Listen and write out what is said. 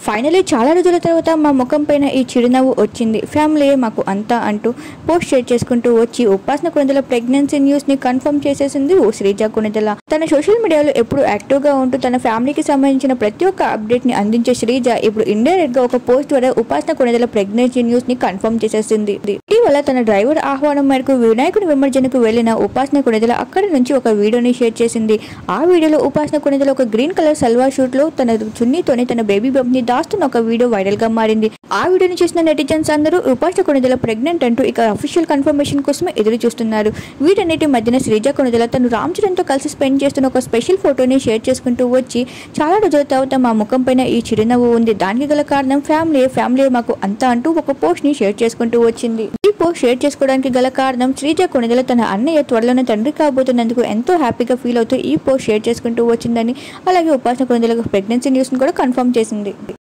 finally చాలా రోజుల తర్వాత మా ముఖం పైన ఈ చిరునవ్వు వచ్చింది ఫ్యామిలీ మాకు అంతా అంటూ పోస్ట్ షేర్ చేసుకుంటూ వచ్చి ఉపాసన కొనిదల ప్రెగ్నెన్సీ న్యూస్ ని కన్ఫర్మ్ చేసేసింది ఓ శ్రీజ కొనిదల తన సోషల్ మీడియాలో ఎప్పుడు యాక్టివ్ గా ఉంటూ తన ఫ్యామిలీకి సంబంధించిన ప్రతి ఒక్క అప్డేట్ ని అందించే శ్రీజ ఇప్పుడు ఇండైరెక్ట్ గా ఒక పోస్ట్ ద్వారా ఉపాసన కొనిదల ప్రెగ్నెన్సీ న్యూస్ ని కన్ఫర్మ్ చేసేసింది ఇటీవల తన డ్రైవర్ ఆహ్వానం మేరకు వినాయకుడి విమర్శనకు వెళ్లిన ఉపాసన కొనిదల అక్కడి నుంచి ఒక వీడియోని షేర్ చేసింది ఆ వీడియోలో ఉపాసన కొనిదల ఒక గ్రీన్ కలర్ సల్వార్ షూట్ లో తన చున్నీతోనే తన బేబీ బంప్ ని దాస్తున్న ఒక వీడియో వైరల్ గా మారింది ఆ వీడియోని చూసిన నెటిజన్స్ అందరూ ఉపాసన కొనిదల ప్రెగ్నెంట్ అంటూ ఇక అఫీషియల్ కన్ఫర్మేషన్ కోసమే ఎదురు చూస్తున్నారు వీటన్నిటి మధ్యన శ్రీజ కొనిదల తను రామ్ చరణ్ తో కలిసి స్పెండ్ చేస్తున్న ఒక స్పెషల్ ఫోటోని షేర్ చేసుకుంటూ వచ్చి చాలా రోజుల తర్వాత మా ముఖం పైన ఈ చిరునవ్వు ఉంది దానికి గల కారణం ఫ్యామిలీ ఫ్యామిలీ మాకు అంతా అంటూ ఒక పోస్ట్ ని షేర్ చేసుకుంటూ వచ్చింది ఈ పోస్ట్ షేర్ చేసుకోవడానికి గల కారణం శ్రీజ కొనిదల తన అన్నయ్య త్వరలోనే తండ్రి కాబోతున్నందుకు ఎంతో హ్యాపీగా ఫీల్ అవుతూ ఈ పోస్ట్ షేర్ చేసుకుంటూ వచ్చిందని అలాగే ఉపాసన కొనిదల ప్రెగ్నెన్సీ న్యూస్ ని కూడా కన్ఫర్మ్ చేసింది